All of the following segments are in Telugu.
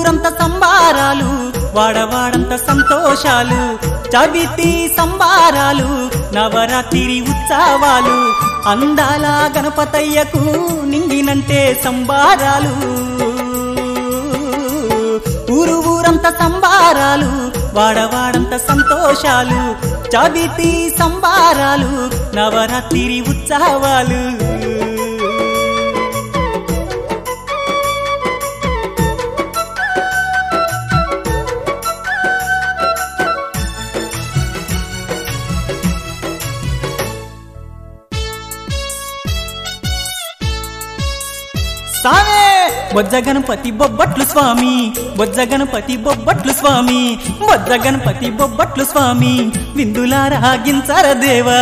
ఊరూరంత సంబారాలు వాడవాడంత సంతోషాలు చవితి సంబారాలు నవరాత్రి ఉత్సవాలు అందాల గణపతయ్యకు నింగినంటే సంబారాలు ఊరు ఊరంత సంబారాలు వాడవాడంత సంతోషాలు చవితి సంబారాలు నవరాత్రి ఉత్సవాలు సామే బొజ్జ గణపతి బొబ్బట్లు స్వామి బొజ్జ గణపతి బొబ్బట్లు స్వామి బొజ్జ గణపతి బొబ్బట్లు స్వామి విందులా రాగించర దేవా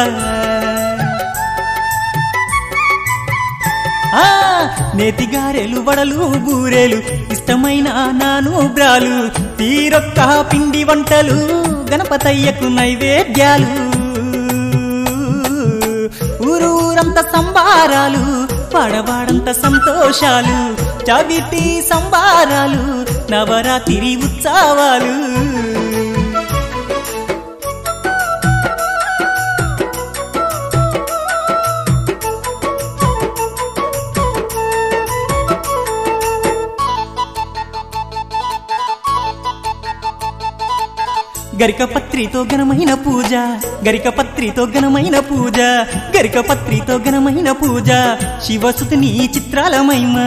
ఆ నేతి గారెలు వడలు బూరెలు ఇష్టమైన నాను బ్రాలు తీరొక్క పిండి వంటలు గణపతయ్యకు నైవేద్యాలు ఊరూరంత సంబారాలు పడవాడంత సంతోషాలు చవితి సంబారాలు నవరాత్రి ఉత్సవాలు గరిక పత్రితో ఘనమైన పూజ గరిక పత్రితో ఘనమైన పూజ గరిక పత్రితో ఘనమైన పూజ శివసుతుని చిత్రాల మహిమ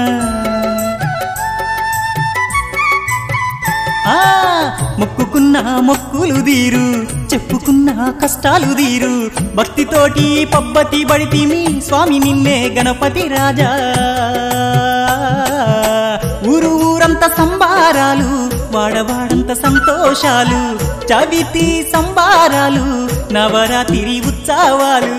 ఆ మొక్కుకున్న మొక్కులు తీరు చెప్పుకున్న కష్టాలు తీరు భక్తితోటి పబ్బతి బడితిమి స్వామి నిన్నే గణపతి రాజా ఊరు ఊరంత సంబారాలు వాడవాడంత సంతోషాలు చవితి సంబారాలు నవరాత్రి ఉత్సవాలు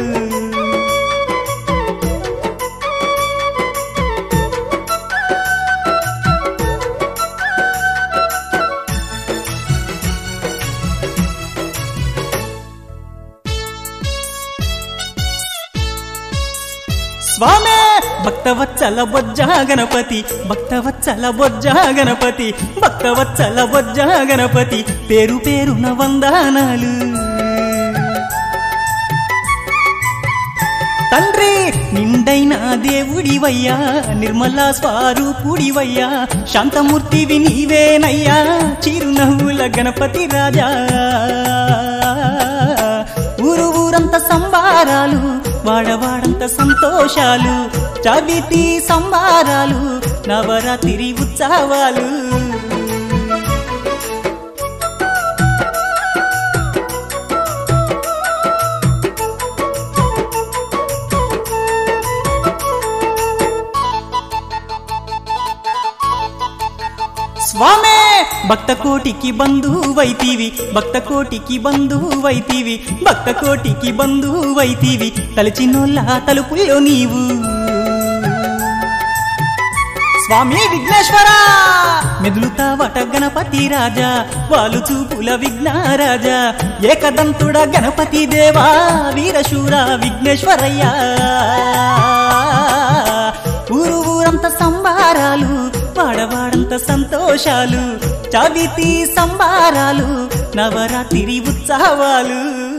స్వామే భక్తవత్సల బొజ్జ గణపతి భక్తవత్సల బొజ్జ గణపతి భక్తవత్సల బొజ్జ గణపతి పేరు పేరున వందనాలు తండ్రి నిండైన దేవుడివయ్యా నిర్మల స్వరూపుడివయ్యా శాంతమూర్తివి నీవేనయ్యా చిరునవ్వుల గణపతి రాజా ఊరు ఊరంత సంబారాలు వాడవాడంత సంతోషాలు చవితి సంబారాలు నవరాత్రి ఉత్సవాలు స్వామే భక్త కోటికి బంధువైతివి భక్త కోటికి బంధువైతివి భక్త కోటికి బంధువైతివి తలచినోళ్ళ తలుపుల్లో నీవు స్వామి విఘ్నేశ్వర మెదులుతావట గణపతి రాజా వాలు చూపుల విఘ్నారాజా ఏకదంతుడ గణపతి దేవా వీరశూర విఘ్నేశ్వరయ్యా ఊరు ఊరంత సంబారాలు వాడవాడంత సంతోషాలు చవితి సంబారాలు నవరాత్రి ఉత్సవాలు